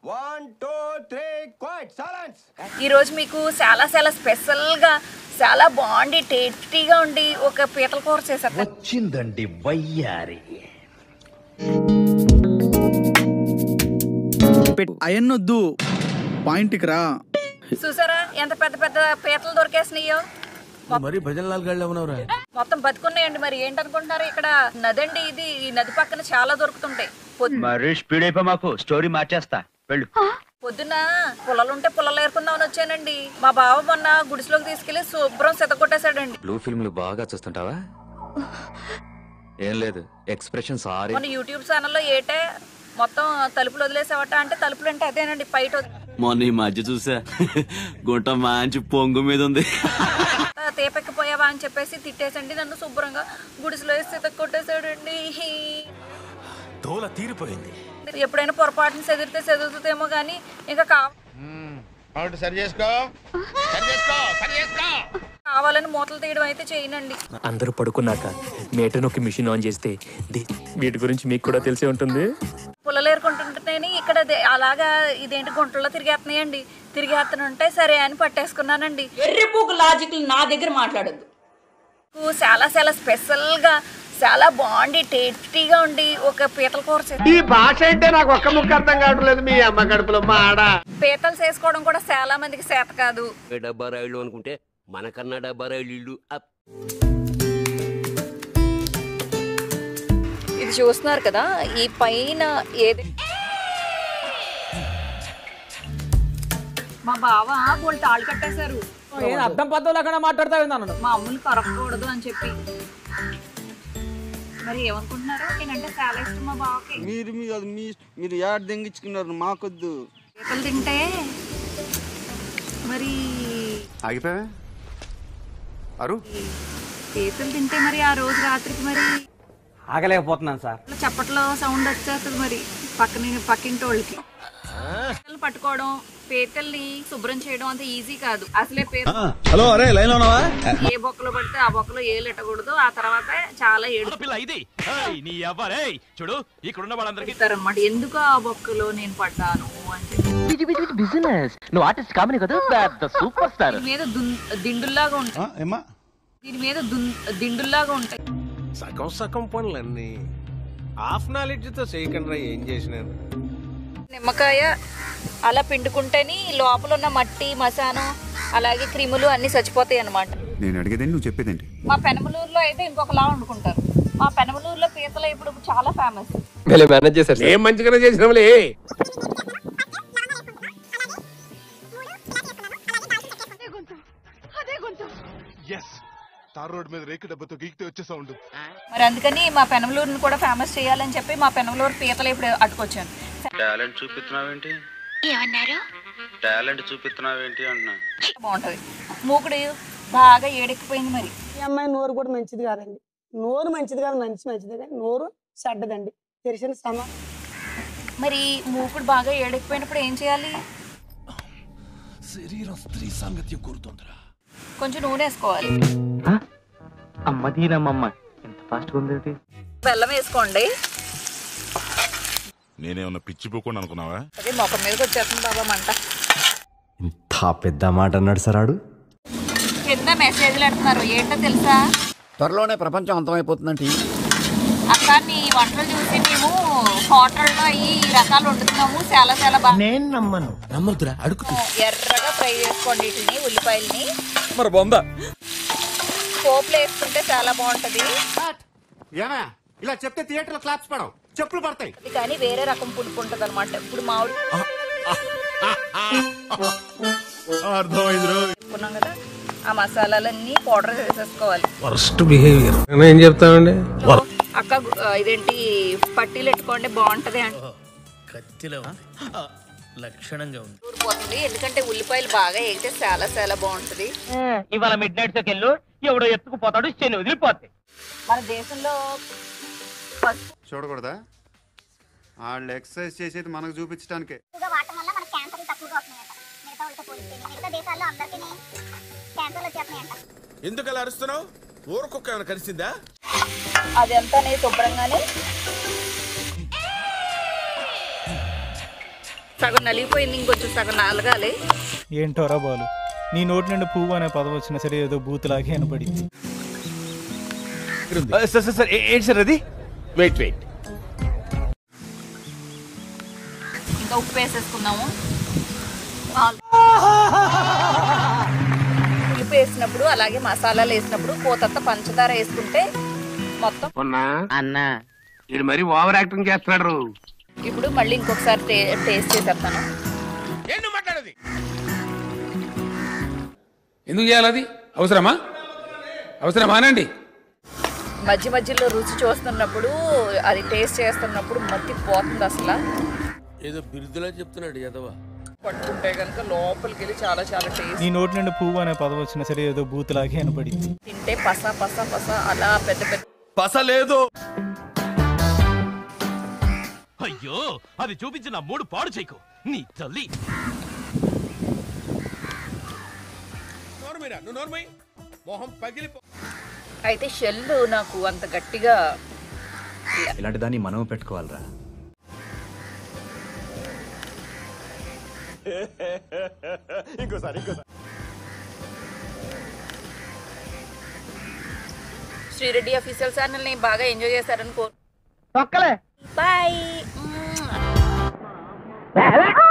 One two three quite silence ఈ రోజు మీకు చాలా చాలా స్పెషల్ గా చాలా బాగుండి టేస్టీగా ఉండి ఒక పీతల కూర చేశారు వచ్చిందండి వయ్యారి అయన్నొద్దు పాయింట్కి రా చూసారా ఎంత పెద్ద పెద్ద పీతలు దొరికేసినాయో మరి భజనలాల్ గళ్ళ ఉన్నావురా మొత్తం బతుకున్నాయండి మరి ఏంటనుకుంటున్నారు ఇక్కడ నదండి ఇది ఈ నది పక్కన చాలా దొరుకుతుంటాయి పొద్దు- మరి స్పీడ్ అయిపో మాకు స్టోరీ మార్చేస్తా వెళ్ళు పొద్దున్న పుల్లలుంటే పుల్లలు ఏరుకుందామని వచ్చానండి మా బావ మొన్న గుడిసెలోకి తీసుకెళ్లి శుభ్రం సెతకొట్టేశాడండి బ్లూ ఫిల్మ్లు బాగా చూస్తుంటావా ఏం లేదు ఎక్స్ప్రెషన్ సారీ మొన్న యూట్యూబ్ ఛానల్లో ఏటే మొత్తం తలుపులు వదిలేసావట అంటే తలుపులు అంటే అదేనండి బయట వదిలి- మొన్న ఈ మధ్య చూసా గుంట మంచి పొంగు మీద ఉంది తేపెక్కిపోయావా అని చెప్పేసి తిట్టేసండి నన్ను శుభ్రంగా గుడిసెలో వేసి సెతకొట్టేశాడండి తోల తీరిపోయింది ఎప్పుడైనా పొరపాటుని సెదిరితే సెదురుతుందేమో కానీ ఇంకా కా సరి చేసుకో సరి చేసుకో సరి చేసుకో కావాలని మూతలు తీయడం అయితే చేయనండి అందరూ పడుకున్నాక మేట నొక్కి మిషన్ ఆన్ చేస్తే ది- వీటి గురించి మీకు కూడా తెలిసే ఉంటుంది పుల్లలేరుకుంటుంటేనే ఇక్కడ దే- అలాగా ఇదేంటి గుంటల్లో తిరిగేస్తున్నాయండి తిరిగేస్తుంటే సరే అని పట్టేసుకున్నానండి ఎర్రిపోకు లాజిక్లు నా దగ్గర మాట్లాడద్దు నాకు చాలా చాలా స్పెషల్గా చాలా బాగుండి టేస్టీగా ఉండి ఒక పీతల కూర చేశాను. ఈ భాష అంటే నాకు ఒక్క ముక్క అర్థం కావట్లేదు మీ అమ్మ కడుపులో మా ఆడ పీతలు చేసుకోవడం కూడా చాలా మందికి చేత కాదు డబ్బా రైళ్ళు అనుకుంటే మనకన్నా డబ్బా రైళ్ళు ఇల్లు అప్. ఇది చూస్తున్నారు కదా ఈ పైన ఏది మా బావ వాళ్ళు తాళ్ళు కట్టేశారు అర్థం పద్ధతులు అక్కడ మాట్లాడతావు అన్నాను మా అమ్ముని కరపకూడదు అని చెప్పి మరి ఏమనుకుంటున్నారు నేనంటే చాలా ఇష్టం మా బావకి మీరు మీ అది మీ మీరు యాడ్ దెంగించుకున్నారు మాకొద్దు పీతలు తింటే మరి ఆగిపోయావా అరు పీతలు తింటే మరి ఆ రోజు రాత్రికి మరి ఆగలేకపోతున్నాను సార్ చప్పట్లో సౌండ్ వచ్చేస్తుంది మరి పక్కన పక్కింటి వాళ్ళకి పీతలు పట్టుకోవడం పీతల్ని శుభ్రం చేయడం అంత ఈజీ కాదు అసలే పీత హలో అరే లైన్ ఉన్నావా ఏ బొక్కలో పడితే ఆ బొక్కలో ఏలు ఎట్టకూడదు ఆ తర్వాత చాలా ఏడు పిల్ల ఇది ఏయ్, నీ అవ్వరే చూడు ఇక్కడున్న వాళ్ళందరికీ అనమాట ఎందుకు ఆ బొక్కలో నేను పడ్డాను అని చెప్పి బిజినెస్ నువ్వు ఆర్టిస్ట్ కామని కదా పెద్ద సూపర్ స్టార్ దీని మీద దున్- దిండుల్లాగా ఉంటాయి ఏమా దీని మీద దున్- దిండుల్లాగా ఉంటాయి సగం సగం పనులన్నీ హాఫ్ నాలెడ్జ్ తో చేయకుండా ఏం చేసినాను నిమ్మకాయ అలా పిండుకుంటేనే లోపల ఉన్న మట్టి మసానం అలాగే క్రిములు అన్ని చచ్చిపోతాయి అన్నమాట నేను అడిగేదండి నువ్వు చెప్పేదేంటి మా పెనమలూరులో అయితే ఇంకొకలా వండుకుంటారు మా పెనమలూరులో పీతలు ఇప్పుడు చాలా ఫేమస్ మేనేజ్ చేశారు ఏం మంచిగానే చేసినావులే ఎస్ తార్ రోడ్ మీద రేకు డబ్బతో గీకితే వచ్చే సౌండ్ మరి అందుకని మా పెనమలూరుని కూడా ఫేమస్ చేయాలని చెప్పి మా పెనమలూరు పీతలు ఇప్పుడు అట్టుకొచ్చాను టాలెంట్ చూపిస్తున్నావేంటి ఏమన్నారు టాలెంట్ చూపిస్తున్నావేంటి అంటున్నా బాగుంటది మూకుడు బాగా ఏడెక్కిపోయింది మరి ఈ అమ్మాయి నోరు కూడా మంచిది కాదండి నోరు మంచిది కాదు మంచి మంచిది కానీ నోరు చెడ్డదండి తెలిసిన సమా మరి మూకుడు బాగా ఏడెక్కిపోయినప్పుడు ఏం చేయాలి శరీరం స్త్రీ సాంగత్యం కోరుతోందిరా కొంచెం నూనె వేసుకోవాలి అమ్మ దీనమ్మమ్మ ఎంత ఫాస్ట్ ఉంది బెల్లం వేసుకోండి నేనేమన్నా పిచ్చిపోకుండా అనుకున్నావా అదే మొఖం మీదకి వచ్చేస్తుంది బాబా మంట ఇంత పెద్ద మాట అన్నాడు సార్ ఆడు కింద మెసేజ్లు పెడుతున్నారు ఏంటో తెలుసా త్వరలోనే ప్రపంచం అంతమైపోతుందంటే అక్క నీ వంటలు చూసి మేము హోటల్లో ఈ రకాలు వండుతున్నాము చాలా చాలా బాగా నేను నమ్మను నమ్మొద్దురా అడుగు ఎర్రగా ఫ్రై చేసుకోండి వీటిని ఉల్లిపాయల్ని మరి బొంద పోపులు వేసుకుంటే చాలా బాగుంటది ఏమయ్య ఇలా చెప్తే థియేటర్ లో క్లాప్స్ పడవు చెప్పులు పడతాయి ఇది కానీ వేరే రకం పులుపు ఉంటది అనమాట ఇప్పుడు మామిడి అర్థమైంది అనుకున్నాం కదా ఆ మసాలాలన్నీ పౌడర్ వేసేసుకోవాలి వర్స్ట్ బిహేవియర్ ఏం చెప్తామండి అక్క ఆ, ఇదేంటి పట్టీలు పెట్టుకోండి బాగుంటది అంటే లక్షణంగా ఉంది ఊరిపోతుంది ఎందుకంటే ఉల్లిపాయలు బాగా వేగితే చాలా చాలా బాగుంటది ఇవాళ మిడ్ నైట్ వెళ్ళు ఎవడో ఎత్తుకుపోతాడు శని వదిలిపోతాయి మన దేశంలో పసుపు చూడకూడదా వాళ్ళు ఎక్సర్సైజ్ చేసేది మనకు చూపించడానికే వాడటం వల్ల మనకు క్యాన్సర్ తక్కువగా వస్తున్నాయంట మిగతా వాళ్ళతో పోలిస్తే మిగతా దేశాల్లో అందరికీ క్యాన్సర్లు వచ్చేస్తున్నాయంట ఎందుకు అలా అరుస్తున్నావు ఊరకొక్క ఏమైనా కలిసిందా అదంతా శుభ్రంగానే సగం నలిగిపోయింది ఇంకొంచెం సగం నలగాలి ఏంటోరా బాలు నీ నోటి నుండి పువ్వు అనే పదం వచ్చినా సరే ఏదో బూతులాగే వినపడింది సార్ సార్ సార్ ఏ- ఏంటి సార్ అది వెయిట్ వెయిట్ ఇంకా ఉప్పు వేసేసుకుందాము ఆల్- ఉప్పు వేసినప్పుడు అలాగే మసాలాలు వేసినప్పుడు కోతంత పంచదార వేసుకుంటే మొత్తం అన్నా ఇది మరి ఓవర్ యాక్టింగ్ చేస్తున్నాడు ఇప్పుడు మళ్ళీ ఇంకొకసారి టే టేస్ట్ చేసేస్తాను ఏం నువ్వు మాట్లాడేది ఎందుకు చేయాలి అది అవసరమా అవసరమానండి మధ్య మధ్యలో రుచి చూస్తున్నప్పుడు అది టేస్ట్ చేస్తున్నప్పుడు మత్తి పోతుంది అసలు ఏదో బిరుదులా చెప్తున్నాడు ఎదవా పట్టుకుంటే కనుక లోపలికి వెళ్ళి చాలా చాలా టేస్ట్ నీ నోటి నుండి పువ్వు అనే పదం వచ్చినా సరే ఏదో బూతులాగే వినపడింది తింటే పస పస పస అలా పెద్ద పెద్ద పస లేదు అయ్యో అది చూపించి నా మూడు పాడు చేయకు నీ తల్లి నోర్మైరా నువ్వు నోర్మై మొహం పగిలిపో అయితే షెల్ నాకు అంత గట్టిగా ఇలాంటి దాన్ని మనం పెట్టుకోవాలరా శ్రీరెడ్డి అఫీషియల్ ఛానల్ ని బాగా ఎంజాయ్ చేశారని కోరు ఒక్కలే బాయ్